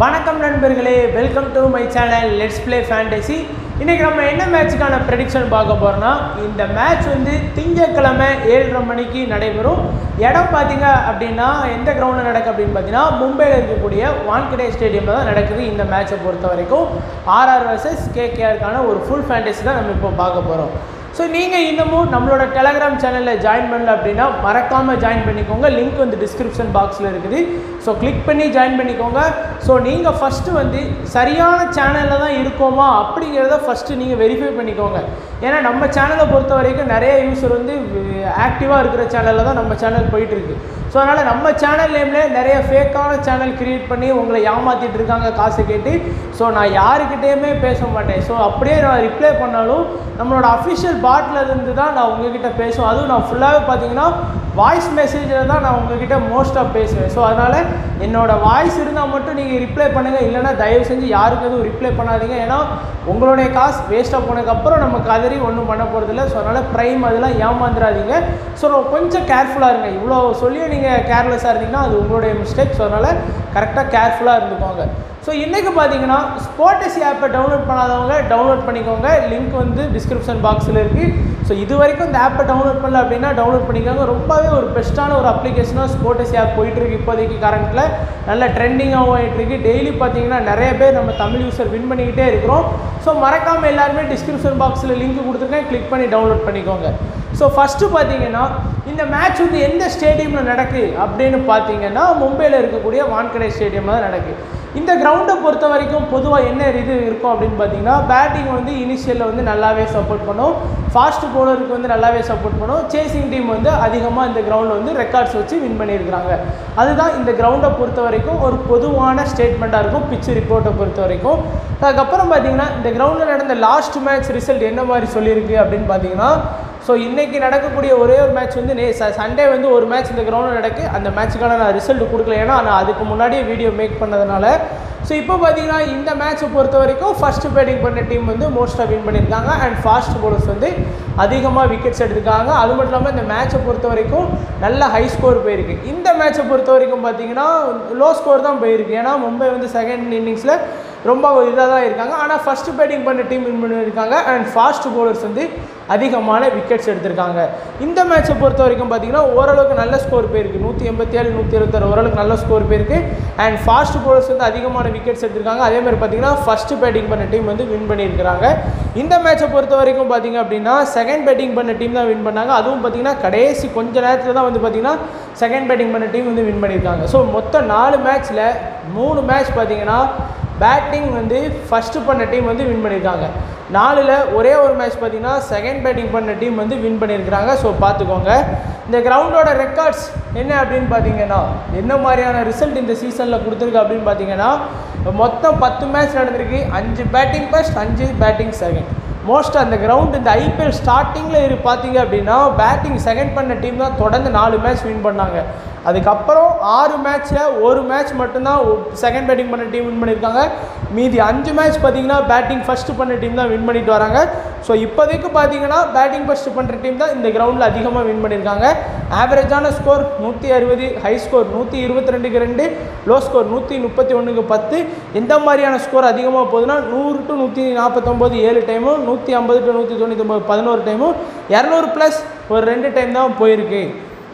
வணக்கம் நண்பர்களே welcome to my channel let's play fantasy இன்றைக்கி நம்ம என்ன மேட்ச்சுக்கான ப்ரெடிக்ஷன் பார்க்க போகிறோம்னா இந்த மேட்ச் வந்து திங்கட்கிழமை ஏழரை மணிக்கு நடைபெறும் இடம் பார்த்தீங்க அப்படின்னா எந்த கிரவுண்டில் நடக்கு அப்படின்னு பார்த்தீங்கன்னா மும்பையில் இருக்கக்கூடிய வான்கடே ஸ்டேடியமில் தான் நடக்குது இந்த மேட்சை பொறுத்த வரைக்கும் ஆர்ஆர் வர்சஸ் கேகேஆருக்கான ஒரு ஃபுல் ஃபேண்டசி தான் நம்ம இப்போ பார்க்க போகிறோம் ஸோ நீங்கள் இன்னமும் நம்மளோட டெலகிராம் சேனலில் ஜாயின் பண்ணல அப்படின்னா மறக்காமல் ஜாயின் பண்ணிக்கோங்க லிங்க் வந்து டிஸ்கிரிப்ஷன் பாக்ஸில் இருக்குது ஸோ கிளிக் பண்ணி ஜாயின் பண்ணிக்கோங்க ஸோ நீங்கள் ஃபஸ்ட்டு வந்து சரியான சேனலில் தான் இருக்கோமா அப்படிங்கிறத ஃபஸ்ட்டு நீங்கள் வெரிஃபை பண்ணிக்கோங்க ஏன்னா நம்ம சேனலை பொறுத்த வரைக்கும் நிறைய யூஸர் வந்து ஆக்டிவாக இருக்கிற சேனலில் தான் நம்ம சேனல் போயிட்டுருக்கு ஸோ அதனால் நம்ம சேனல் நேமில் நிறைய ஃபேக்கான சேனல் க்ரியேட் பண்ணி உங்களை ஏமாற்றிட்டு இருக்காங்க காசு கேட்டு ஸோ நான் யாருக்கிட்டேயுமே பேச மாட்டேன் ஸோ அப்படியே நான் ரிப்ளை பண்ணாலும் நம்மளோட அஃபிஷியல் பாட்டில் இருந்து தான் நான் உங்ககிட்ட பேசுவேன் அதுவும் நான் ஃபுல்லாகவே பார்த்தீங்கன்னா வாய்ஸ் மெசேஜில் தான் நான் உங்ககிட்ட மோஸ்ட்டாக பேசுவேன் ஸோ அதனால் என்னோட வாய்ஸ் இருந்தால் மட்டும் நீங்கள் ரிப்ளை பண்ணுங்கள் இல்லைனா தயவு செஞ்சு யாருக்கு எதுவும் ரிப்ளை பண்ணாதீங்க ஏன்னா உங்களுடைய காசு வேஸ்ட்டாக போனதுக்கப்புறம் நம்ம கதறி ஒன்றும் பண்ண போகிறதில்ல ஸோ அதனால் ப்ரைம் அதெல்லாம் ஏமாந்துடாதீங்க ஸோ கொஞ்சம் கேர்ஃபுல்லாக இருங்க இவ்வளோ சொல்லியும் நீங்கள் கேர்லெஸ்ஸாக இருந்தீங்கன்னா அது உங்களுடைய மிஸ்டேக் ஸோ அதனால் கரெக்டாக கேர்ஃபுல்லாக இருந்துக்கோங்க ஸோ இன்றைக்கி பார்த்தீங்கன்னா ஸ்போர்டசி ஆப்பை டவுன்லோட் பண்ணாதவங்க டவுன்லோட் பண்ணிக்கோங்க லிங்க் வந்து டிஸ்கிரிப்ஷன் பாக்ஸில் இருக்குது ஸோ இது வரைக்கும் இந்த ஆப்பை டவுன்லோட் பண்ணல அப்படின்னா டவுன்லோட் பண்ணிக்கோங்க ரொம்பவே ஒரு பெஸ்ட்டான ஒரு அப்ளிகேஷனாக ஸ்போர்டசி ஆப் போயிட்டுருக்கு இப்போதைக்கு கரண்ட்டில் நல்ல ட்ரெண்டிங்காகவும் ஆகிட்டுருக்கு டெய்லி பார்த்தீங்கன்னா நிறைய பேர் நம்ம தமிழ் யூஸர் வின் பண்ணிக்கிட்டே இருக்கிறோம் ஸோ மறக்காமல் எல்லாருமே டிஸ்கிரிப்ஷன் பாக்ஸில் லிங்க் கொடுத்துருக்கேன் கிளிக் பண்ணி டவுன்லோட் பண்ணிக்கோங்க ஸோ ஃபஸ்ட்டு பார்த்தீங்கன்னா இந்த மேட்ச் வந்து எந்த ஸ்டேடியமில் நடக்குது அப்படின்னு பார்த்தீங்கன்னா மும்பையில் இருக்கக்கூடிய வான்கடை ஸ்டேடியமில் தான் நடக்குது இந்த கிரவுண்டை பொறுத்த வரைக்கும் பொதுவாக என்ன இது இருக்கும் அப்படின்னு பார்த்தீங்கன்னா பேட்டிங் வந்து இனிஷியலில் வந்து நல்லாவே சப்போர்ட் பண்ணும் ஃபாஸ்ட் போலருக்கு வந்து நல்லாவே சப்போர்ட் பண்ணும் சேசிங் டீம் வந்து அதிகமாக இந்த கிரவுண்டில் வந்து ரெக்கார்ட்ஸ் வச்சு வின் பண்ணியிருக்கிறாங்க அதுதான் இந்த கிரவுண்டை பொறுத்த வரைக்கும் ஒரு பொதுவான ஸ்டேட்மெண்ட்டாக இருக்கும் பிச் ரிப்போர்ட்டை பொறுத்த வரைக்கும் அதுக்கப்புறம் பார்த்தீங்கன்னா இந்த கிரவுண்டில் நடந்த லாஸ்ட் மேட்ச் ரிசல்ட் என்ன மாதிரி சொல்லியிருக்கு அப்படின்னு பார்த்தீங்கன்னா ஸோ இன்றைக்கி நடக்கக்கூடிய ஒரே ஒரு மேட்ச் வந்து நே சண்டே வந்து ஒரு மேட்ச் இந்த கிரவுண்டில் நடக்கு அந்த மேட்ச்சுக்கான நான் ரிசல்ட் கொடுக்கல ஏன்னா நான் அதுக்கு முன்னாடியே வீடியோ மேக் பண்ணதுனால ஸோ இப்போ பார்த்தீங்கன்னா இந்த மேட்ச்சை பொறுத்த வரைக்கும் ஃபஸ்ட்டு பேட்டிங் பண்ண டீம் வந்து மோஸ்ட்டாக வின் பண்ணியிருக்காங்க அண்ட் ஃபாஸ்ட் போலர்ஸ் வந்து அதிகமாக விக்கெட்ஸ் எடுத்திருக்காங்க அது மட்டும் இல்லாமல் இந்த மேட்ச்சை பொறுத்த வரைக்கும் நல்ல ஹை ஸ்கோர் போயிருக்கு இந்த மேட்ச்சை பொறுத்த வரைக்கும் பார்த்தீங்கன்னா லோ ஸ்கோர் தான் போயிருக்கு ஏன்னா மும்பை வந்து செகண்ட் இன்னிங்ஸில் ரொம்ப இதாக தான் இருக்காங்க ஆனால் ஃபஸ்ட்டு பேட்டிங் பண்ண டீம் வின் பண்ணியிருக்காங்க அண்ட் ஃபாஸ்ட் போலர்ஸ் வந்து அதிகமான விக்கெட்ஸ் எடுத்திருக்காங்க இந்த மேட்ச்சை பொறுத்த வரைக்கும் பார்த்தீங்கன்னா ஓரளவுக்கு நல்ல ஸ்கோர் போயிருக்கு நூற்றி எண்பத்தி ஏழு நூற்றி இருபத்தாறு ஓரளவுக்கு நல்ல ஸ்கோர் போயிருக்கு அண்ட் ஃபாஸ்ட் போலர்ஸ் வந்து அதிகமான விக்கெட்ஸ் எடுத்திருக்காங்க அதே மாதிரி பார்த்தீங்கன்னா ஃபஸ்ட்டு பேட்டிங் பண்ண டீம் வந்து வின் பண்ணியிருக்கிறாங்க இந்த மேட்சை பொறுத்த வரைக்கும் பார்த்தீங்க அப்படின்னா செகண்ட் பேட்டிங் பண்ண டீம் தான் வின் பண்ணாங்க அதுவும் பார்த்தீங்கன்னா கடைசி கொஞ்ச நேரத்தில் தான் வந்து பார்த்தீங்கன்னா செகண்ட் பேட்டிங் பண்ண டீம் வந்து வின் பண்ணியிருக்காங்க ஸோ மொத்தம் நாலு மேட்ச்சில் மூணு மேட்ச் பார்த்தீங்கன்னா பேட்டிங் வந்து ஃபஸ்ட்டு பண்ண டீம் வந்து வின் பண்ணியிருக்காங்க நாலில் ஒரே ஒரு மேட்ச் பார்த்தீங்கன்னா செகண்ட் பேட்டிங் பண்ண டீம் வந்து வின் பண்ணியிருக்கிறாங்க ஸோ பார்த்துக்கோங்க இந்த கிரவுண்டோட ரெக்கார்ட்ஸ் என்ன அப்படின்னு பார்த்தீங்கன்னா என்ன மாதிரியான ரிசல்ட் இந்த சீசனில் கொடுத்துருக்கு அப்படின்னு பார்த்தீங்கன்னா மொத்தம் பத்து மேட்ச் நடந்திருக்கு அஞ்சு பேட்டிங் ஃபர்ஸ்ட் அஞ்சு பேட்டிங் செகண்ட் மோஸ்ட் அந்த கிரவுண்ட் இந்த ஐபிஎல் ஸ்டார்டிங்கில் இரு பார்த்தீங்க அப்படின்னா பேட்டிங் செகண்ட் பண்ண டீம் தான் தொடர்ந்து நாலு மேட்ச் வின் பண்ணாங்க அதுக்கப்புறம் ஆறு மேட்ச்சில் ஒரு மேட்ச் மட்டும்தான் செகண்ட் பேட்டிங் பண்ண டீம் வின் பண்ணியிருக்காங்க மீதி அஞ்சு மேட்ச் பார்த்தீங்கன்னா பேட்டிங் ஃபஸ்ட்டு பண்ண டீம் தான் வின் பண்ணிட்டு வராங்க ஸோ இப்போதைக்கு பார்த்தீங்கன்னா பேட்டிங் ஃபஸ்ட்டு பண்ணுற டீம் தான் இந்த கிரவுண்டில் அதிகமாக வின் பண்ணியிருக்காங்க ஆவரேஜான ஸ்கோர் நூற்றி அறுபது ஹை ஸ்கோர் நூற்றி இருபத்தி ரெண்டுக்கு ரெண்டு லோ ஸ்கோர் நூற்றி முப்பத்தி ஒன்றுக்கு பத்து எந்த மாதிரியான ஸ்கோர் அதிகமாக போகுதுன்னா நூறு டு நூற்றி நாற்பத்தொம்போது ஏழு டைமும் நூற்றி ஐம்பது டு நூற்றி தொண்ணூற்றி பதினோரு டைமும் இரநூறு ப்ளஸ் ஒரு ரெண்டு டைம் தான் போயிருக்கு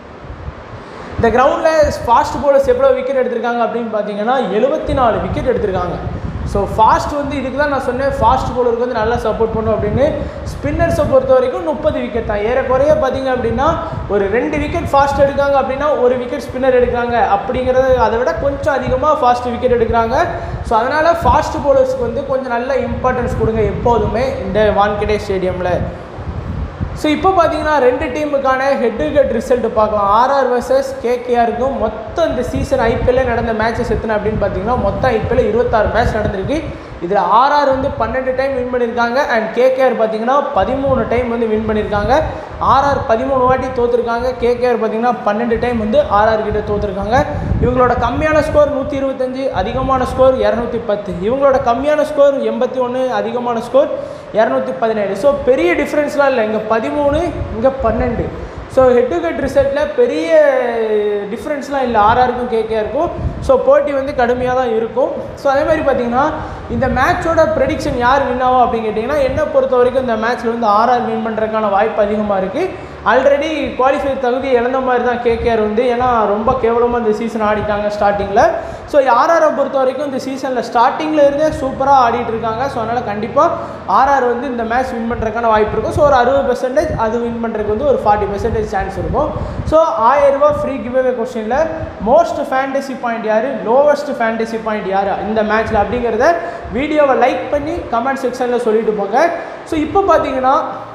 இந்த கிரவுண்டில் ஃபாஸ்ட் போலர்ஸ் எவ்வளோ விக்கெட் எடுத்திருக்காங்க அப்படின்னு பார்த்தீங்கன்னா எழுபத்தி நாலு விக்கெட் எடுத்திருக்காங்க ஸோ ஃபாஸ்ட் வந்து இதுக்கு தான் நான் சொன்னேன் ஃபாஸ்ட் போலருக்கு வந்து நல்லா சப்போர்ட் பண்ணும் அப்படின்னு ஸ்பின்னர்ஸை பொறுத்த வரைக்கும் முப்பது விக்கெட் தான் ஏறக்குறைய பார்த்தீங்க அப்படின்னா ஒரு ரெண்டு விக்கெட் ஃபாஸ்ட் எடுக்காங்க அப்படின்னா ஒரு விக்கெட் ஸ்பின்னர் எடுக்கிறாங்க அப்படிங்கிறது அதை விட கொஞ்சம் அதிகமாக ஃபாஸ்ட் விக்கெட் எடுக்கிறாங்க ஸோ அதனால் ஃபாஸ்ட் போலர்ஸ்க்கு வந்து கொஞ்சம் நல்ல இம்பார்ட்டன்ஸ் கொடுங்க எப்போதுமே இந்த வான்கடே ஸ்டேடியமில் ஸோ இப்போ பார்த்தீங்கன்னா ரெண்டு டீமுக்கான ஹெட் டு ஹெட் ரிசல்ட் பார்க்கலாம் ஆர்ஆர் வர்சஸ் கேகேஆருக்கும் மொத்தம் இந்த சீசன் ஐபிஎல்ல நடந்த மேட்சஸ் எத்தனை அப்படின்னு பார்த்தீங்கன்னா மொத்தம் ஐபிஎல்ல இருபத்தாறு மேட்ச் நடந்திருக்கு இதில் ஆர்ஆர் வந்து பன்னெண்டு டைம் வின் பண்ணியிருக்காங்க அண்ட் கேகேஆர் பார்த்தீங்கன்னா பதிமூணு டைம் வந்து வின் பண்ணியிருக்காங்க ஆர்ஆர் பதிமூணு வாட்டி தோற்றுருக்காங்க கேகேஆர் பார்த்தீங்கன்னா பன்னெண்டு டைம் வந்து ஆர்ஆர் கிட்ட தோற்றுருக்காங்க இவங்களோட கம்மியான ஸ்கோர் நூற்றி இருபத்தஞ்சு அதிகமான ஸ்கோர் இரநூத்தி பத்து இவங்களோட கம்மியான ஸ்கோர் எண்பத்தி ஒன்று அதிகமான ஸ்கோர் இரநூத்தி பதினேழு ஸோ பெரிய டிஃப்ரென்ஸ்லாம் இல்லை இங்கே பதிமூணு இங்கே பன்னெண்டு so so head to head ரிசல்ட்டில் பெரிய டிஃப்ரென்ஸ்லாம் இல்லை ஆர்ஆருக்கும் கேகேஆருக்கும் ஸோ போட்டி வந்து கடுமையாக தான் இருக்கும் ஸோ அதே மாதிரி பார்த்தீங்கன்னா இந்த மேட்சோட ப்ரெடிக்ஷன் யார் வின் ஆகும் அப்படின்னு கேட்டிங்கன்னா என்னை பொறுத்த வரைக்கும் இந்த மேட்ச்சில் வந்து ஆர்ஆர் வின் பண்ணுறதுக்கான வாய்ப்பு அதிகமாக இருக்குது ஆல்ரெடி குவாலிஃபை தகுதி இழந்த மாதிரி தான் கேகேஆர் வந்து ஏன்னா ரொம்ப கேவலமாக இந்த சீசன் ஆடிட்டாங்க ஸ்டார்டிங்கில் ஸோ ஆர்ஆரை பொறுத்த வரைக்கும் இந்த சீசனில் ஸ்டார்டிங்கில் இருந்தே சூப்பராக ஆடிட்டு இருக்காங்க ஸோ அதனால் கண்டிப்பாக ஆர்ஆர் வந்து இந்த மேட்ச் வின் பண்ணுறதுக்கான வாய்ப்பு இருக்கும் ஸோ ஒரு அறுபது பெர்சன்டேஜ் அது வின் பண்ணுறதுக்கு வந்து ஒரு ஃபார்ட்டி பெர்சன்டேஜ் சான்ஸ் இருக்கும் ஸோ ஆயிரம் ரூபாய் ஃப்ரீ கிவ்அவே கொஸ்டினில் மோஸ்ட் ஃபேண்டசி பாயிண்ட் யார் லோவஸ்ட் ஃபேண்டசி பாயிண்ட் யார் இந்த மேட்ச்சில் அப்படிங்கிறத வீடியோவை லைக் பண்ணி கமெண்ட் செக்ஷனில் சொல்லிட்டு போங்க ஸோ இப்போ பார்த்தீங்கன்னா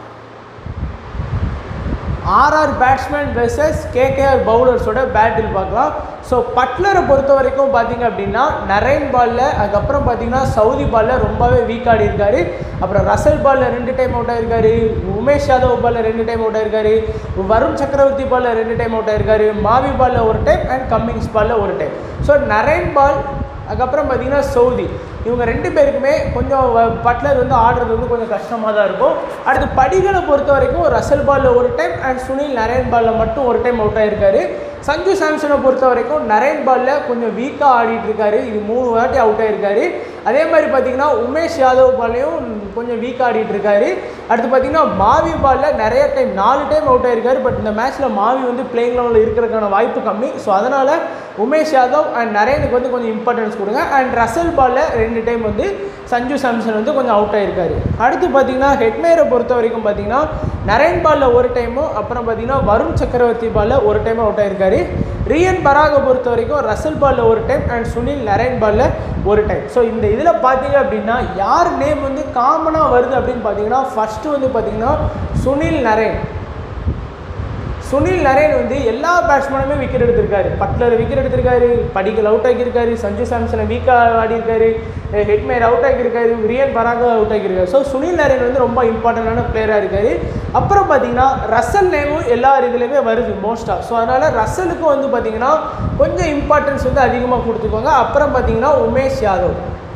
ஆர்ஆர் பேட்ஸ்மேன் வெர்சஸ் கேகேஆர் பவுலர்ஸோட பேட்டில் பார்க்கலாம் ஸோ பட்லரை பொறுத்த வரைக்கும் பார்த்தீங்க அப்படின்னா நரேன் பாலில் அதுக்கப்புறம் பார்த்தீங்கன்னா சவுதி பாலில் ரொம்பவே வீக் ஆடி இருக்காரு அப்புறம் ரசல் பாலில் ரெண்டு டைம் அவுட் ஆயிருக்காரு உமேஷ் யாதவ் பாலில் ரெண்டு டைம் அவுட் ஆயிருக்காரு வருண் சக்கரவர்த்தி பாலில் ரெண்டு டைம் அவுட் ஆயிருக்காரு மாவி பாலில் ஒரு டைம் அண்ட் கம்மிங்ஸ் பாலில் ஒரு டைம் ஸோ நரேன் பால் அதுக்கப்புறம் பார்த்தீங்கன்னா சவுதி இவங்க ரெண்டு பேருக்குமே கொஞ்சம் வ- பட்லர் வந்து ஆடுறது வந்து கொஞ்சம் கஷ்டமாக தான் இருக்கும் அடுத்து படிகளை பொறுத்த வரைக்கும் ரசல் பாலில் ஒரு டைம் அண்ட் சுனில் நரேன் பாலில் மட்டும் ஒரு டைம் அவுட் ஆயிருக்காரு சஞ்சு சாம்சனை பொறுத்த வரைக்கும் நரேன் பாலில் கொஞ்சம் வீக்காக ஆடிட்டு இருக்காரு இது மூணு வாட்டி அவுட் ஆயிருக்காரு அதே மாதிரி பார்த்தீங்கன்னா உமேஷ் யாதவ் பாலையும் கொஞ்சம் வீக்காக ஆடிட்டு இருக்காரு அடுத்து பார்த்தீங்கன்னா மாவி பாலில் நிறைய டைம் நாலு டைம் அவுட் ஆயிருக்காரு பட் இந்த மேட்ச்சில் மாவி வந்து பிளேயிங் லெவலில் இருக்கிறதுக்கான வாய்ப்பு கம்மி ஸோ அதனால் உமேஷ் யாதவ் அண்ட் நரேனுக்கு வந்து கொஞ்சம் இம்பார்ட்டன்ஸ் கொடுங்க அண்ட் ரசல் பாலில் ரெண்டு டைம் வந்து சஞ்சு சாம்சன் வந்து கொஞ்சம் அவுட் ஆயிருக்காரு அடுத்து பார்த்தீங்கன்னா ஹெட்மேரை பொறுத்த வரைக்கும் பார்த்தீங்கன்னா நரேன் பாலில் ஒரு டைமும் அப்புறம் பார்த்தீங்கன்னா வருண் சக்கரவர்த்தி பாலில் ஒரு டைம் அவுட் ஆயிருக்காரு ரியன் பராகை பொறுத்த வரைக்கும் ரசல் பாலில் ஒரு டைம் அண்ட் சுனில் நரேன் பாலில் ஒரு டைம் ஸோ இந்த இதில் பார்த்தீங்க அப்படின்னா யார் நேம் வந்து காமனாக வருது அப்படின்னு பார்த்தீங்கன்னா ஃபஸ்ட்டு வந்து பார்த்தீங்கன்னா சுனில் நரேன் சுனில் நரேன் வந்து எல்லா பேட்ஸ்மேனுமே விக்கெட் எடுத்திருக்காரு பட்லர் விக்கெட் எடுத்திருக்காரு படிக்கல் அவுட் ஆகியிருக்காரு சஞ்சு சாம்சனை வீக்காக ஆடியிருக்காரு ஹெட்மேர் அவுட் ஆகியிருக்காரு ரியன் பராக அவுட் ஆகியிருக்காரு ஸோ சுனில் நரேன் வந்து ரொம்ப இம்பார்ட்டண்டான பிளேயராக இருக்காரு அப்புறம் பார்த்தீங்கன்னா ரசல் நேமும் எல்லா இதுலேயுமே வருது மோஸ்ட்டாக ஸோ அதனால் ரசலுக்கும் வந்து பார்த்தீங்கன்னா கொஞ்சம் இம்பார்ட்டன்ஸ் வந்து அதிகமாக கொடுத்துக்கோங்க அப்புறம் பார்த்தீங்கன்னா உமேஷ் யாதவ்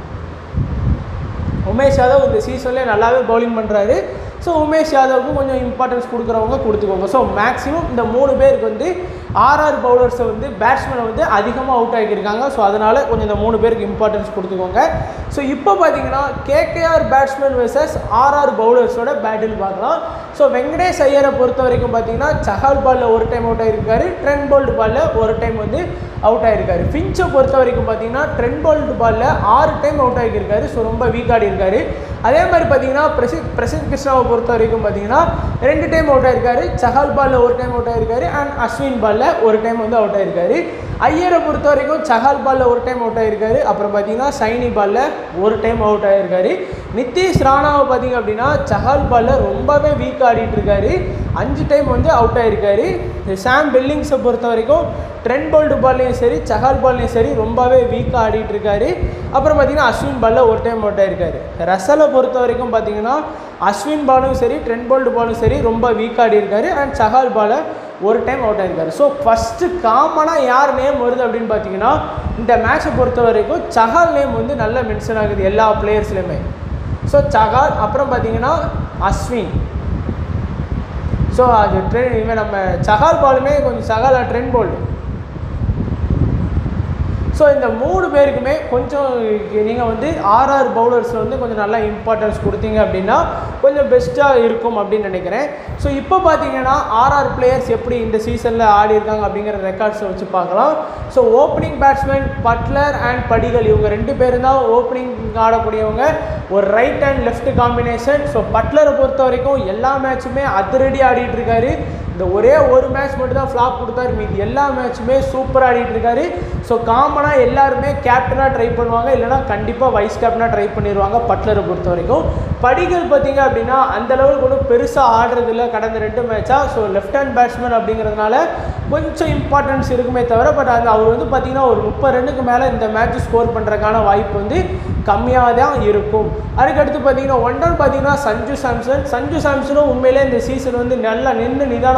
உமேஷ் யாதவ் இந்த சீசன்லேயே நல்லாவே பவுலிங் பண்ணுறாரு ஸோ உமேஷ் யாதவுக்கும் கொஞ்சம் இம்பார்ட்டன்ஸ் கொடுக்குறவங்க கொடுத்துக்கோங்க ஸோ மேக்ஸிமம் இந்த மூணு பேருக்கு வந்து ஆர்ஆர் பவுலர்ஸை வந்து பேட்ஸ்மேனை வந்து அதிகமாக அவுட் ஆகியிருக்காங்க ஸோ அதனால் கொஞ்சம் இந்த மூணு பேருக்கு இம்பார்ட்டன்ஸ் கொடுத்துக்கோங்க ஸோ இப்போ பார்த்தீங்கன்னா கேகேஆர் பேட்ஸ்மேன் வெர்சஸ் ஆர்ஆர் பவுலர்ஸோட பேட்டில் பார்க்கலாம் ஸோ வெங்கடேஷ் ஐயரை பொறுத்த வரைக்கும் பார்த்தீங்கன்னா சஹால் பாலில் ஒரு டைம் அவுட் ஆகிருக்காரு ட்ரெண்ட் போல்டு பாலில் ஒரு டைம் வந்து அவுட் ஆகிருக்காரு ஃபின்ச்சை பொறுத்த வரைக்கும் பார்த்தீங்கன்னா ட்ரெண்ட் போல்டு பாலில் ஆறு டைம் அவுட் ஆகியிருக்காரு ஸோ ரொம்ப வீக் ஆடி இருக்காரு அதே மாதிரி பார்த்தீங்கன்னா பிரசித் பிரசித் கிருஷ்ணாவை பொறுத்த வரைக்கும் பார்த்தீங்கன்னா ரெண்டு டைம் அவுட் ஆயிருக்காரு சஹால் பாலில் ஒரு டைம் அவுட் ஆயிருக்காரு அண்ட் அஸ்வின் பாலில் ஒரு டைம் வந்து அவுட் ஆயிருக்காரு ஐயரை பொறுத்த வரைக்கும் சஹால் பாலில் ஒரு டைம் அவுட் ஆயிருக்காரு அப்புறம் பார்த்தீங்கன்னா சைனி பாலில் ஒரு டைம் அவுட் ஆயிருக்காரு நிதிஷ் ராணாவை பார்த்தீங்க அப்படின்னா சஹால் பாலில் ரொம்பவே வீக் ஆடிட்டு இருக்காரு அஞ்சு டைம் வந்து அவுட் ஆயிருக்காரு சாம் பில்லிங்ஸை பொறுத்த வரைக்கும் ட்ரெண்ட் போல்டு பால்லையும் சரி சஹால் பால்லையும் சரி ரொம்பவே வீக்காக ஆடிட்டு இருக்காரு அப்புறம் பார்த்தீங்கன்னா அஸ்வின் பாலில் ஒரு டைம் அவுட் ஆயிருக்காரு ரசலை பொறுத்த வரைக்கும் பார்த்தீங்கன்னா அஸ்வின் பாலும் சரி ட்ரெண்ட் போல்டு பாலும் சரி ரொம்ப வீக் ஆடி இருக்காரு அண்ட் சஹால் பாலை ஒரு டைம் அவுட் ஆயிருக்காரு ஸோ ஃபஸ்ட்டு காமனாக யார் நேம் வருது அப்படின்னு பார்த்தீங்கன்னா இந்த மேட்சை பொறுத்த வரைக்கும் சஹால் நேம் வந்து நல்லா மென்ஷன் ஆகுது எல்லா பிளேயர்ஸ்லையுமே ஸோ சஹால் அப்புறம் பார்த்தீங்கன்னா அஸ்வின் ஸோ அது ட்ரெண்ட் இவன் நம்ம சஹால் பாலுமே கொஞ்சம் சஹால் ட்ரெண்ட் போல்டு ஸோ இந்த மூணு பேருக்குமே கொஞ்சம் நீங்கள் வந்து ஆர்ஆர் பவுலர்ஸில் வந்து கொஞ்சம் நல்லா இம்பார்ட்டன்ஸ் கொடுத்தீங்க அப்படின்னா கொஞ்சம் பெஸ்ட்டாக இருக்கும் அப்படின்னு நினைக்கிறேன் ஸோ இப்போ பார்த்தீங்கன்னா ஆர்ஆர் பிளேயர்ஸ் எப்படி இந்த சீசனில் ஆடி இருக்காங்க அப்படிங்கிற ரெக்கார்ட்ஸை வச்சு பார்க்கலாம் so opening batsman Buttler and Padikkal இவங்க ரெண்டு பேரும் தான் ஓப்பனிங் ஆடக்கூடியவங்க ஒரு right and left combination so பட்லரை பொறுத்த வரைக்கும் எல்லா மேட்சுமே அதிரடி ஆடிட்டு இருக்காரு இந்த ஒரே ஒரு மேட்ச் மட்டும் தான் ஃப்ளாப் கொடுத்தாரு மீதி எல்லா மேட்சுமே சூப்பராக ஆடிட்டு இருக்காரு ஸோ காமனாக எல்லாருமே கேப்டனாக ட்ரை பண்ணுவாங்க இல்லைனா கண்டிப்பாக வைஸ் கேப்டனாக ட்ரை பண்ணிடுவாங்க பட்லரை பொறுத்த வரைக்கும் படிகள் பார்த்தீங்க அப்படின்னா அந்த லெவலுக்கு ஒன்றும் பெருசாக ஆடுறது இல்லை கடந்த ரெண்டு மேட்சாக ஸோ லெஃப்ட் ஹேண்ட் பேட்ஸ்மேன் அப்படிங்கிறதுனால கொஞ்சம் இம்பார்ட்டன்ஸ் இருக்குமே தவிர பட் அது அவர் வந்து பார்த்தீங்கன்னா ஒரு முப்பது ரன்னுக்கு மேலே இந்த மேட்ச் ஸ்கோர் பண்ணுறதுக்கான வாய்ப்பு வந்து கம்மியாக தான் இருக்கும் அதுக்கடுத்து பார்த்தீங்கன்னா ஒன் டவுன் பார்த்தீங்கன்னா சஞ்சு சாம்சன் சஞ்சு சாம்சனும் உண்மையிலே இந்த சீசன் வந்து நல்லா நின்று நிதானமாக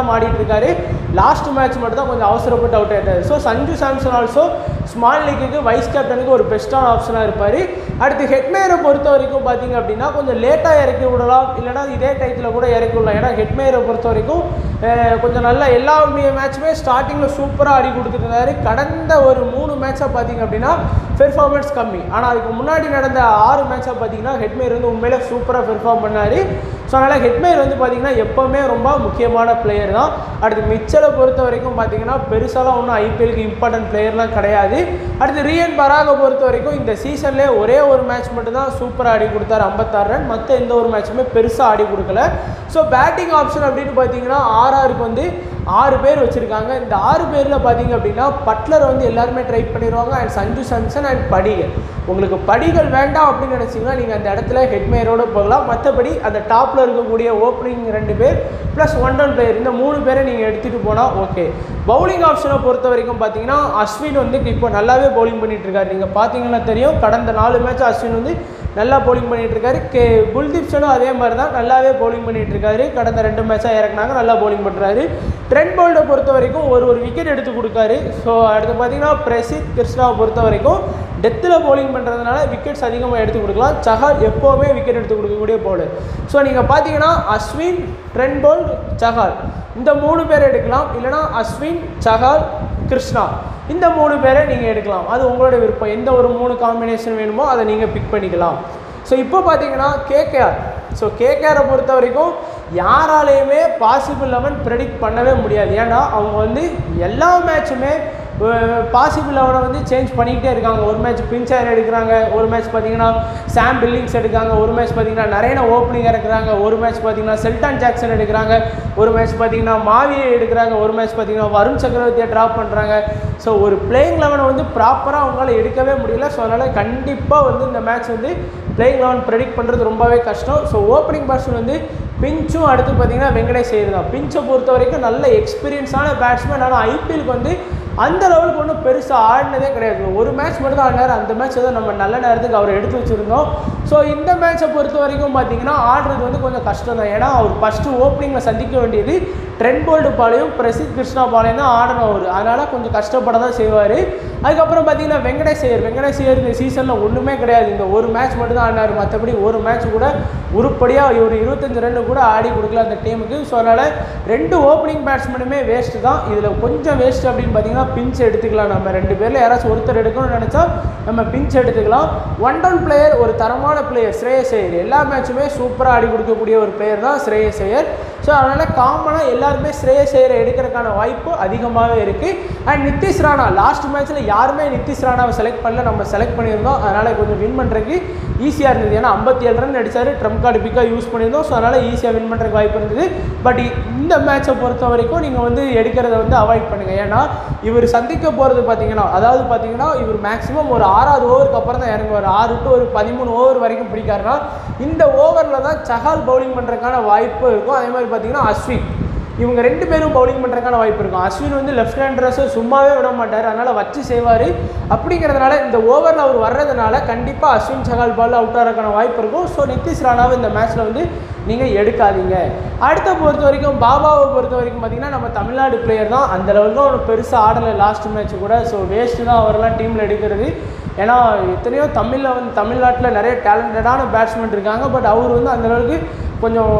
ஃபார்ம் ஆடிட்டு இருக்காரு லாஸ்ட் மேட்ச் மட்டும் தான் கொஞ்சம் அவசரப்பட்டு அவுட் ஆயிட்டாரு so Sanju Samson also small லீக்குக்கு வைஸ் கேப்டனுக்கு ஒரு பெஸ்ட்டான ஆப்ஷனாக இருப்பார் அடுத்து ஹெட்மேயரை பொறுத்த வரைக்கும் பார்த்தீங்க அப்படின்னா கொஞ்சம் லேட்டாக இறக்கி விடலாம் இல்லைனா இதே டயத்தில் கூட இறக்கி விடலாம் ஏன்னா ஹெட்மேயரை பொறுத்த வரைக்கும் அஹ், கொஞ்சம் நல்ல எல்லா மேட்சுமே ஸ்டார்டிங்கில் சூப்பராக ஆடி கொடுத்துட்டு இருந்தாரு கடந்த ஒரு மூணு மேட்சாக பார்த்தீங்க அப்படின்னா பெர்ஃபார்மன்ஸ் கம்மி ஆனால் அதுக்கு முன்னாடி நடந்த ஆறு மேட்சாக பார்த்தீங்கன்னா ஹெட்மேயர் வந்து உண்மையிலே சூப்பராக பெர்ஃபார்ம் பண்ணார் ஸோ அதனால் ஹெட்மேயர் வந்து பார்த்தீங்கன்னா எப்போவுமே ரொம்ப முக்கியமான பிளேயர் தான் அடுத்து மிச்சலை பொறுத்த வரைக்கும் பார்த்தீங்கன்னா பெருசாலாம் ஒன்றும் ஐபிஎலுக்கு இம்பார்ட்டன்ட் பிளேயர்லாம் கிடையாது அடுத்து ரியன் பராகை பொறுத்த வரைக்கும் இந்த சீசன்லேயே ஒரே ஒரு மேட்ச் மட்டும்தான் சூப்பராக ஆடி கொடுத்தாரு ஐம்பத்தாறு ரன் மற்ற எந்த ஒரு மேட்சுமே பெருசாக ஆடி கொடுக்கல ஸோ பேட்டிங் ஆப்ஷன் அப்படின்னு பார்த்தீங்கன்னா ஆர்ஆருக்கு வந்து ஆறு பேர் வச்சுருக்காங்க இந்த ஆறு பேரில் பார்த்தீங்க அப்படின்னா பட்லர் வந்து எல்லாருமே ட்ரை பண்ணிடுவாங்க அண்ட் சஞ்சு சாம்சன் அண்ட் படிகல் உங்களுக்கு படிகள் வேண்டாம் அப்படின்னு நினச்சிங்கன்னா நீங்கள் அந்த இடத்துல ஹெட்மேயரோடு போகலாம் மற்றபடி அந்த டாப்பில் இருக்கக்கூடிய ஓப்பனிங் ரெண்டு பேர் ப்ளஸ் ஒன் டவுன் பிளேயர் இந்த மூணு பேரை நீங்கள் எடுத்துகிட்டு போனால் ஓகே பவுலிங் ஆப்ஷனை பொறுத்த வரைக்கும் பார்த்தீங்கன்னா அஸ்வின் வந்து இப்போ நல்லாவே பவுலிங் பண்ணிட்டு இருக்காரு நீங்கள் பார்த்தீங்கன்னா தெரியும் கடந்த நாலு மேட்ச் அஸ்வின் வந்து நல்லா பவுலிங் பண்ணிட்டு இருக்காரு கே குல்தீப் சனும் அதே மாதிரி தான் நல்லாவே பவுலிங் பண்ணிட்டு இருக்காரு கடந்த ரெண்டு மேட்சாக இறக்குனாங்க நல்லா பவுலிங் பண்ணுறாரு ட்ரெண்ட் போல்டை பொறுத்த வரைக்கும் ஒரு ஒரு விக்கெட் எடுத்து கொடுக்காரு ஸோ அடுத்து பார்த்தீங்கன்னா பிரசித் கிருஷ்ணாவை பொறுத்த வரைக்கும் டெத்தில் பவுலிங் பண்ணுறதுனால விக்கெட்ஸ் அதிகமாக எடுத்து கொடுக்கலாம் சஹால் எப்போவுமே விக்கெட் எடுத்து கொடுக்கக்கூடிய பவுலர் ஸோ நீங்கள் பார்த்தீங்கன்னா அஸ்வின் ட்ரெண்ட் போல்ட் சஹால் இந்த மூணு பேர் எடுக்கலாம் இல்லைனா அஸ்வின் சஹால் கிருஷ்ணா இந்த மூணு பேரை நீங்கள் எடுக்கலாம் அது உங்களோட விருப்பம் எந்த ஒரு மூணு காம்பினேஷன் வேணுமோ அதை நீங்கள் பிக் பண்ணிக்கலாம் ஸோ இப்போ பார்த்தீங்கன்னா கேகேஆர் ஸோ கேகேஆரை பொறுத்த வரைக்கும் யாராலையுமே பாசிபிள் லெவன் ப்ரெடிக்ட் பண்ணவே முடியாது ஏன்னா அவங்க வந்து எல்லா மேட்சுமே பாசிபிள் லெவனை வந்து சேஞ்ச் பண்ணிக்கிட்டே இருக்காங்க ஒரு மேட்ச் பின்ச்சர் எடுக்கிறாங்க ஒரு மேட்ச் பார்த்தீங்கன்னா சாம் பில்லிங்ஸ் எடுக்காங்க ஒரு மேட்ச் பார்த்தீங்கன்னா நிறைய ஓப்பனிங் இறக்குறாங்க ஒரு மேட்ச் பார்த்தீங்கன்னா செல்டான் ஜாக்சன் எடுக்கிறாங்க ஒரு மேட்ச் பார்த்தீங்கன்னா மாவியை எடுக்கிறாங்க ஒரு மேட்ச் பார்த்தீங்கன்னா வருண் சக்கரவர்த்தியை ட்ராப் பண்ணுறாங்க ஸோ ஒரு பிளேயிங் லெவனை வந்து ப்ராப்பராக அவங்களால எடுக்கவே முடியல ஸோ அதனால் கண்டிப்பாக வந்து இந்த மேட்ச் வந்து பிளேயிங் லெவன் ப்ரெடிக்ட் பண்ணுறது ரொம்பவே கஷ்டம் ஸோ ஓப்பனிங் பர்சன் வந்து பிஞ்சும் அடுத்து பார்த்தீங்கன்னா வெங்கடேஷ் ஐயர் தான் பிஞ்சை பொறுத்த வரைக்கும் நல்ல எக்ஸ்பீரியன்ஸான பேட்ஸ்மேன் ஆனால் ஐபிஎலுக்கு வந்து அந்த லெவலுக்கு ஒன்றும் பெருசாக ஆடினதே கிடையாது ஒரு மேட்ச் மட்டும் தான் ஆடினார் அந்த மேட்ச் தான் நம்ம நல்ல நேரத்துக்கு அவர் எடுத்து வச்சுருந்தோம் ஸோ இந்த மேட்சை பொறுத்த வரைக்கும் பார்த்தீங்கன்னா ஆடுறது வந்து கொஞ்சம் கஷ்டம் தான் ஏன்னா அவர் ஃபஸ்ட்டு ஓப்பனிங்கில் சந்திக்க வேண்டியது ட்ரெண்ட் போல்டு பாலையும் பிரசித் கிருஷ்ணா பாலையும் தான் ஆடணும் அவர் அதனால் கொஞ்சம் கஷ்டப்பட தான் செய்வார் அதுக்கப்புறம் பார்த்தீங்கன்னா வெங்கடேஷ் ஐயர் வெங்கடேஷ் ஐயர் இந்த சீசனில் ஒன்றுமே கிடையாது இந்த ஒரு மேட்ச் மட்டும் தான் ஆடினார் மற்றபடி ஒரு மேட்ச் கூட உருப்படியாக ஒரு இருபத்தஞ்சு ரன் கூட ஆடி கொடுக்கல அந்த டீமுக்கு ஸோ அதனால் ரெண்டு ஓப்பனிங் பேட்ஸ்மேனுமே வேஸ்ட்டு தான் இதில் கொஞ்சம் வேஸ்ட் அப்படின்னு பார்த்தீங்கன்னா பிஞ்ச் எடுத்துக்கலாம் நம்ம ரெண்டு பேரில் யாராச்சும் ஒருத்தர் எடுக்கணும்னு நினச்சா நம்ம பிஞ்ச் எடுத்துக்கலாம் ஒன் டவுன் பிளேயர் ஒரு தரமான பிளேயர் ஸ்ரேயஸ் ஐயர் எல்லா மேட்சுமே சூப்பராக ஆடி கொடுக்கக்கூடிய ஒரு பிளேயர் தான் ஸ்ரேயஸ் ஐயர் ஸோ அதனால் காமனாக எல்லாருமே ஸ்ரேயஸ் ஐயரை எடுக்கிறதுக்கான வாய்ப்பு அதிகமாகவே இருக்குது அண்ட் நிதிஷ் ராணா லாஸ்ட் மேட்ச்சில் யாருமே நிதிஷ் ராணாவை செலக்ட் பண்ணல நம்ம செலக்ட் பண்ணியிருந்தோம் அதனால் கொஞ்சம் வின் பண்ணுறதுக்கு ஈஸியாக இருந்தது ஏன்னா ஐம்பத்தி ஏழு ரன் அடிச்சார் ட்ரம்ப் கார்டு பிக்காக யூஸ் பண்ணியிருந்தோம் ஸோ அதனால் ஈஸியாக வின் பண்ணுறதுக்கு வாய்ப்பு இருந்தது பட் இந்த மேட்சை பொறுத்த வரைக்கும் நீங்கள் வந்து எடுக்கிறத வந்து அவாய்ட் பண்ணுங்கள் ஏன்னா இவர் சந்திக்க போகிறது பார்த்தீங்கன்னா அதாவது பார்த்தீங்கன்னா இவர் மேக்ஸிமம் ஒரு ஆறாவது ஓவருக்கு அப்புறம் தான் இறங்குவார் ஆறு டு ஒரு பதிமூணு ஓவர் வரைக்கும் பிடிக்காருன்னா இந்த ஓவரில் தான் சஹால் பவுலிங் பண்ணுறதுக்கான வாய்ப்பு இருக்கும் அதே மாதிரி பார்த்தீங்கன்னா அஸ்வின் இவங்க ரெண்டு பேரும் பவுலிங் பண்ணுறதுக்கான வாய்ப்பு இருக்கும் அஸ்வின் வந்து லெஃப்ட் ஹேண்டர்ஸை சும்மாவே விட மாட்டார் அதனால் வச்சு செய்வார் அப்படிங்கிறதுனால இந்த ஓவரில் அவர் வர்றதுனால கண்டிப்பாக அஸ்வின் சகால் பால் அவுட் ஆகிறதுக்கான வாய்ப்பு இருக்கும் ஸோ நிதிஷ் ராணாவை இந்த மேட்ச்சில் வந்து நீங்கள் எடுக்காதீங்க அடுத்த பொறுத்த வரைக்கும் பாபாவை பொறுத்த வரைக்கும் பார்த்தீங்கன்னா நம்ம தமிழ்நாடு பிளேயர் தான் அந்த லெவலுக்கு அவனு பெருசாக ஆடலை லாஸ்ட் மேட்ச் கூட ஸோ வேஸ்ட்டு தான் அவரெல்லாம் டீமில் எடுக்கிறது ஏன்னா எத்தனையோ தமிழில் வந்து தமிழ்நாட்டில் நிறைய டேலண்டடான பேட்ஸ்மேன் இருக்காங்க பட் அவர் வந்து அந்த அளவுக்கு கொஞ்சம்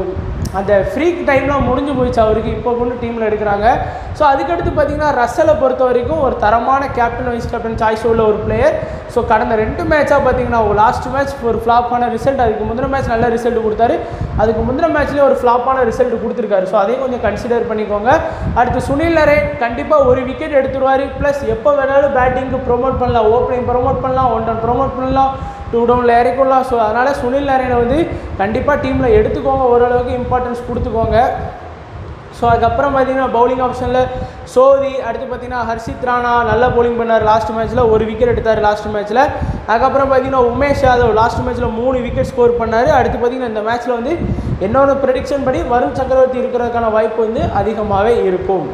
அந்த ஃப்ரீக் டைம்லாம் முடிஞ்சு போயிடுச்சு அவருக்கு இப்போ கொண்டு டீமில் எடுக்கிறாங்க ஸோ அதுக்கடுத்து பார்த்தீங்கன்னா ரசலை பொறுத்த வரைக்கும் ஒரு தரமான கேப்டன் வைஸ் கேப்டன் சாய்ஸ் உள்ள ஒரு பிளேயர் ஸோ கடந்த ரெண்டு மேட்சாக பார்த்தீங்கன்னா லாஸ்ட் மேட்ச் ஒரு ஃப்ளாப்பான ரிசல்ட் அதுக்கு முந்தின மேட்ச் நல்ல ரிசல்ட் கொடுத்தாரு அதுக்கு முந்தின மேட்ச்லேயே ஒரு ஃப்ளாப்பான ரிசல்ட் கொடுத்துருக்காரு ஸோ அதையும் கொஞ்சம் கன்சிடர் பண்ணிக்கோங்க அடுத்து சுனில் நரேன் கண்டிப்பாக ஒரு விக்கெட் எடுத்துருவார் ப்ளஸ் எப்போ வேணாலும் பேட்டிங்க்கு ப்ரோமோட் பண்ணலாம் ஓப்பனிங் ப்ரோமோட் பண்ணலாம் ஒன் டவுன் ப்ரோமோட் பண்ணலாம் டூ டவுனில் இறக்கலாம் ஸோ அதனால் சுனில் நரேனை வந்து கண்டிப்பாக டீமில் எடுத்துக்கோங்க ஓரளவுக்கு இம்பார்ட்டன்ஸ் கொடுத்துக்கோங்க ஸோ அதுக்கப்புறம் பார்த்தீங்கன்னா பவுலிங் ஆப்ஷனில் சோதி அடுத்து பார்த்தீங்கன்னா ஹர்ஷித் ராணா நல்லா பவுலிங் பண்ணார் லாஸ்ட் மேட்ச்சில் ஒரு விக்கெட் எடுத்தார் லாஸ்ட் மேட்ச்சில் அதுக்கப்புறம் பார்த்தீங்கன்னா உமேஷ் யாதவ் லாஸ்ட் மேட்ச்சில் மூணு விக்கெட் ஸ்கோர் பண்ணார் அடுத்து பார்த்தீங்கன்னா இந்த மேட்ச்சில் வந்து என்னோட ப்ரெடிக்ஷன் படி வருண் சக்கரவர்த்தி இருக்கிறதுக்கான வாய்ப்பு வந்து அதிகமாகவே இருக்கும்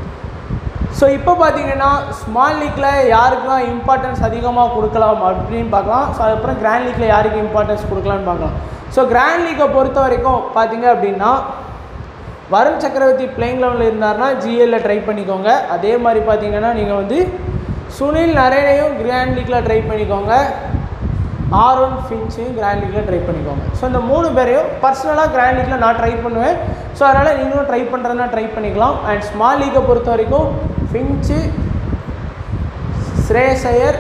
ஸோ இப்போ பார்த்தீங்கன்னா ஸ்மால் லீக்கில் யாருக்கெல்லாம் இம்பார்ட்டன்ஸ் அதிகமாக கொடுக்கலாம் அப்படின்னு பார்க்கலாம் ஸோ அதுக்கப்புறம் கிராண்ட் லீக்கில் யாருக்கு இம்பார்ட்டன்ஸ் கொடுக்கலான்னு பார்க்கலாம் ஸோ கிராண்ட் லீக்கை பொறுத்த வரைக்கும் பார்த்தீங்க அப்படின்னா வருண் சக்கரவர்த்தி பிளேயிங் லெவலில் இருந்தார்னா ஜிஎல்ல ட்ரை பண்ணிக்கோங்க அதே மாதிரி பார்த்தீங்கன்னா நீங்கள் வந்து சுனில் நரேனையும் கிராண்ட் லீக்கில் ட்ரை பண்ணிக்கோங்க ஆரோன் ஃபின்ச்சையும் கிராண்ட் லீக்கில் ட்ரை பண்ணிக்கோங்க ஸோ இந்த மூணு பேரையும் பர்சனலாக கிராண்ட் லீக்கில் நான் ட்ரை பண்ணுவேன் ஸோ அதனால் நீங்களும் ட்ரை பண்ணுறதுனா ட்ரை பண்ணிக்கலாம் அண்ட் ஸ்மால் லீக்கை பொறுத்த வரைக்கும் ஃபின்ச்சு ஸ்ரேசையர்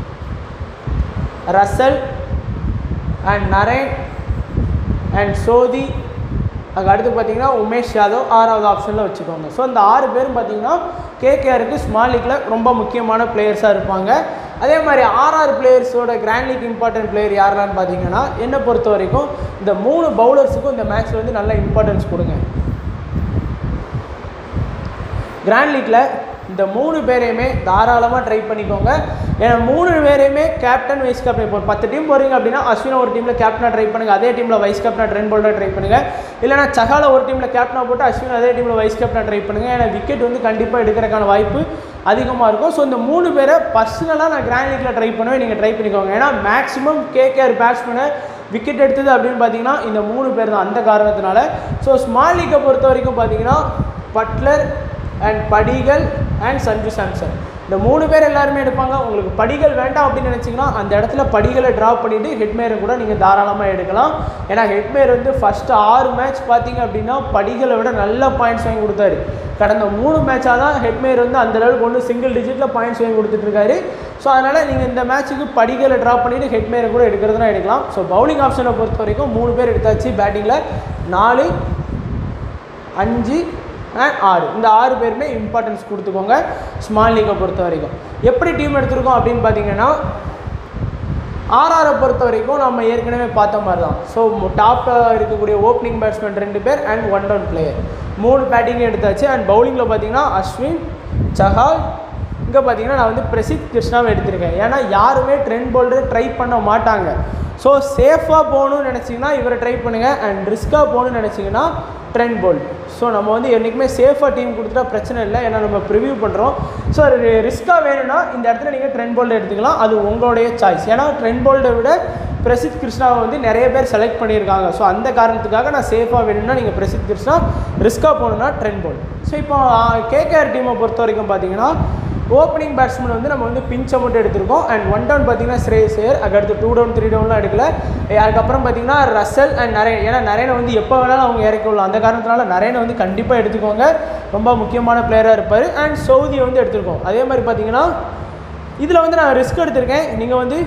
Russell and Narine and Sodhi அதுக்கு அடுத்து பார்த்தீங்கன்னா உமேஷ் யாதவ் ஆறாவது ஆப்ஷனில் வச்சுக்கோங்க ஸோ இந்த ஆறு பேரும் பார்த்தீங்கன்னா கேகேஆருக்கு ஸ்மால் லீக்கில் ரொம்ப முக்கியமான பிளேயர்ஸாக இருப்பாங்க அதே மாதிரி ஆர்ஆர் பிளேயர்ஸோட கிராண்ட் லீக் இம்பார்ட்டன்ட் பிளேயர் யாரெல்லாம் பார்த்தீங்கன்னா என்னை பொறுத்த வரைக்கும் இந்த மூணு பவுலர்ஸுக்கும் இந்த மேட்ச்சில் வந்து நல்ல இம்பார்ட்டன்ஸ் கொடுங்க கிராண்ட் லீக்கில் இந்த மூணு பேரையுமே தாராளமாக ட்ரை பண்ணிக்கோங்க ஏன்னா மூணு பேரையுமே கேப்டன் வைஸ் கேப்டன் இப்போ ஒரு பத்து டீம் போகிறீங்க அப்படின்னா அஸ்வினை ஒரு டீமில் கேப்டனாக ட்ரை பண்ணுங்கள் அதே டீமில் வைஸ் கேப்டனாக ட்ரென் போல்டாக ட்ரை பண்ணுங்கள் இல்லைனா சகால ஒரு டீமில் கேப்டனாக போட்டு அஸ்வின் அதே டீமில் வைஸ் கேப்டனாக ட்ரை பண்ணுங்கள் ஏன்னா விக்கெட் வந்து கண்டிப்பாக எடுக்கிறதுக்கான வாய்ப்பு அதிகமாக இருக்கும் ஸோ இந்த மூணு பேரை பர்சனலாக நான் கிராண்ட் லீக்கில் ட்ரை பண்ணுவேன் நீங்கள் ட்ரை பண்ணிக்கோங்க ஏன்னா மேக்ஸிமம் கேகேஆர் பேட்ஸ்மேனை விக்கெட் எடுத்தது அப்படின்னு பார்த்தீங்கன்னா இந்த மூணு பேர் தான் அந்த காரணத்தினால ஸோ ஸ்மால் லீக்கை பொறுத்த வரைக்கும் பார்த்தீங்கன்னா Butler and Padikkal and Sanju Samson இந்த மூணு பேர் எல்லாருமே எடுப்பாங்க உங்களுக்கு படிகள் வேண்டாம் அப்படின்னு நினச்சிங்கன்னா அந்த இடத்துல படிகளை ட்ராப் பண்ணிவிட்டு ஹெட்மேரை கூட நீங்கள் தாராளமாக எடுக்கலாம் ஏன்னா ஹெட்மேர் வந்து ஃபஸ்ட்டு ஆறு மேட்ச் பார்த்தீங்க அப்படின்னா படிகளை விட நல்ல பாயிண்ட்ஸ் வாங்கி கொடுத்தாரு கடந்த மூணு மேட்சாக தான் ஹெட்மேர் வந்து அந்த அளவுக்கு ஒன்று சிங்கிள் டிஜிட்டில் பாயிண்ட்ஸ் வாங்கி கொடுத்துட்ருக்காரு ஸோ அதனால் நீங்கள் இந்த மேட்ச்சுக்கு படிகளை ட்ராப் பண்ணிவிட்டு ஹெட்மேரை கூட எடுக்கிறதுனா எடுக்கலாம் ஸோ பவுலிங் ஆப்ஷனை பொறுத்த வரைக்கும் மூணு பேர் எடுத்தாச்சு பேட்டிங்கில் நாலு அஞ்சு அண்ட் ஆறு இந்த ஆறு பேருமே இம்பார்ட்டன்ஸ் கொடுத்துக்கோங்க ஸ்மால் லீக்கை பொறுத்த வரைக்கும் எப்படி டீம் எடுத்திருக்கோம் அப்படின்னு பார்த்தீங்கன்னா ஆர்ஆரை பொறுத்த வரைக்கும் நம்ம ஏற்கனவே பார்த்த மாதிரி தான் ஸோ டாப்பில் இருக்கக்கூடிய ஓப்பனிங் பேட்ஸ்மேன் ரெண்டு பேர் அண்ட் ஒன் டவுன் பிளேயர் மூணு பேட்டிங் எடுத்தாச்சு அண்ட் பவுலிங்கில் பார்த்தீங்கன்னா அஸ்வின் சஹால் இங்கே பார்த்தீங்கன்னா நான் வந்து பிரசித் கிருஷ்ணாவை எடுத்திருக்கேன் ஏன்னா யாருமே ட்ரெண்ட் போல்டர் ட்ரை பண்ண மாட்டாங்க ஸோ சேஃபாக போகணும்னு நினச்சிங்கன்னா இவரை ட்ரை பண்ணுங்கள் அண்ட் ரிஸ்க்காக போகணும்னு நினச்சிங்கன்னா ட்ரெண்ட் போல்ட் ஸோ நம்ம வந்து என்றைக்குமே சேஃபாக டீம் கொடுத்துட்டா பிரச்சனை இல்லை ஏன்னா நம்ம ப்ரிவியூ பண்ணுறோம் ஸோ ரிஸ்க்காக வேணும்னா இந்த இடத்துல நீங்கள் ட்ரெண்ட் போல்ட் எடுத்துக்கலாம் அது உங்களுடைய சாய்ஸ் ஏன்னா ட்ரெண்ட் போல்ட்டை விட பிரசித் கிருஷ்ணாவை வந்து நிறைய பேர் செலக்ட் பண்ணியிருக்காங்க ஸோ அந்த காரணத்துக்காக நான் சேஃபாக வேணும்னா நீங்கள் பிரசித் கிருஷ்ணா ரிஸ்க்காக போகணுன்னா ட்ரெண்ட் போல்ட் ஸோ இப்போ கேகேஆர் டீமை பொறுத்த வரைக்கும் பார்த்தீங்கன்னா ஓப்பனிங் பேட்ஸ்மேன் வந்து நம்ம வந்து பிஞ்சை மட்டும் எடுத்திருக்கோம் அண்ட் ஒன் டவுன் பார்த்தீங்கன்னா ஸ்ரேயஸ் ஐயர் அதுக்கடுத்து டூ டவுன் த்ரீ டவுன்லாம் எடுக்கல அதுக்கப்புறம் பார்த்தீங்கன்னா ரசல் அண்ட் நரேன் ஏன்னா நரேனை வந்து எப்போ வேணாலும் அவங்க இறக்கி விடலாம் அந்த காரணத்தினால நரேனை வந்து கண்டிப்பாக எடுத்துக்கோங்க ரொம்ப முக்கியமான பிளேயராக இருப்பார் அண்ட் சவுதியை வந்து எடுத்திருக்கோம் அதே மாதிரி பார்த்தீங்கன்னா இதில் வந்து நான் ரிஸ்க் எடுத்திருக்கேன் நீங்கள் வந்து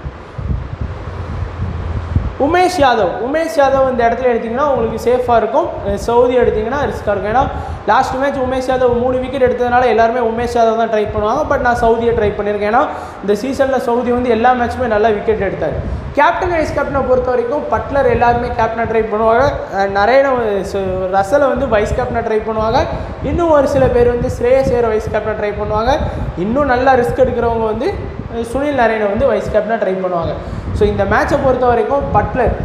உமேஷ் யாதவ் உமேஷ் யாதவ் இந்த இடத்துல எடுத்திங்கன்னா உங்களுக்கு சேஃபாக இருக்கும் சவுதி எடுத்திங்கன்னா ரிஸ்க்காக இருக்கும் ஏன்னா லாஸ்ட் மேட்ச் உமேஷ் யாதவ் மூணு விக்கெட் எடுத்ததுனால எல்லாருமே உமேஷ் யாதவ் தான் ட்ரை பண்ணுவாங்க பட் நான் சவுதியை ட்ரை பண்ணியிருக்கேன் ஏன்னா இந்த சீசனில் சவுதி வந்து எல்லா மேட்ச்சுமே நல்லா விக்கெட் எடுத்தார் கேப்டன் வைஸ் கேப்டனை பொறுத்த வரைக்கும் பட்லர் எல்லாருமே கேப்டனை ட்ரை பண்ணுவாங்க நிறைய ரசலை வந்து வைஸ் கேப்டனை ட்ரை பண்ணுவாங்க இன்னும் ஒரு சில பேர் வந்து ஸ்ரேயஸ் ஐயரை வைஸ் கேப்டனை ட்ரை பண்ணுவாங்க இன்னும் நல்லா ரிஸ்க் எடுக்கிறவங்க வந்து சுனில் நரேனை வந்து வைஸ் கேப்டனாக ட்ரை பண்ணுவாங்க ஸோ இந்த மேட்சை பொறுத்த வரைக்கும் பட்லர்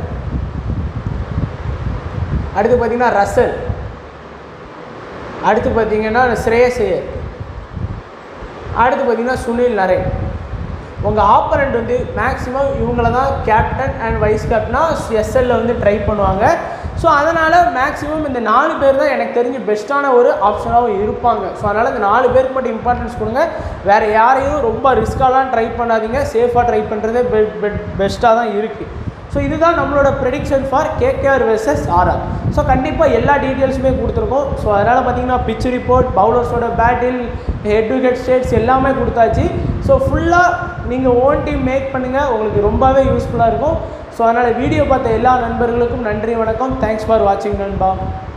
அடுத்து பார்த்தீங்கன்னா ரசல் அடுத்து பார்த்தீங்கன்னா ஸ்ரேயஸ் ஐயர் அடுத்து பார்த்தீங்கன்னா சுனில் நரேன் உங்கள் ஆப்பரண்ட் வந்து மேக்ஸிமம் இவங்கள தான் கேப்டன் அண்ட் வைஸ் கேப்டனாக எஸ்எல்ல வந்து ட்ரை பண்ணுவாங்க ஸோ அதனால் மேக்ஸிமம் இந்த நாலு பேர் தான் எனக்கு தெரிஞ்சு பெஸ்ட்டான ஒரு ஆப்ஷனாகவும் இருப்பாங்க ஸோ அதனால் இந்த நாலு பேருக்கு மட்டும் இம்பார்ட்டன்ஸ் கொடுங்க வேறு யாரையும் ரொம்ப ரிஸ்க்காலாம் ட்ரை பண்ணாதீங்க சேஃபாக ட்ரை பண்ணுறதே பெஸ்ட்டாக தான் இருக்குது ஸோ இதுதான் நம்மளோட prediction for KKR versus RR so கண்டிப்பாக எல்லா டீட்டெயில்ஸுமே கொடுத்துருக்கோம் ஸோ அதனால் பார்த்தீங்கன்னா பிச் ரிப்போர்ட் பவுலர்ஸோட battle head to head stats எல்லாமே கொடுத்தாச்சு ஸோ ஃபுல்லாக நீங்கள் ஓன் டீம் மேக் பண்ணுங்கள் உங்களுக்கு ரொம்பவே யூஸ்ஃபுல்லாக இருக்கும் ஸோ அதனால் வீடியோ பார்த்த எல்லா நண்பர்களுக்கும் நன்றி வணக்கம் தேங்க்ஸ் ஃபார் வாட்சிங் நண்பா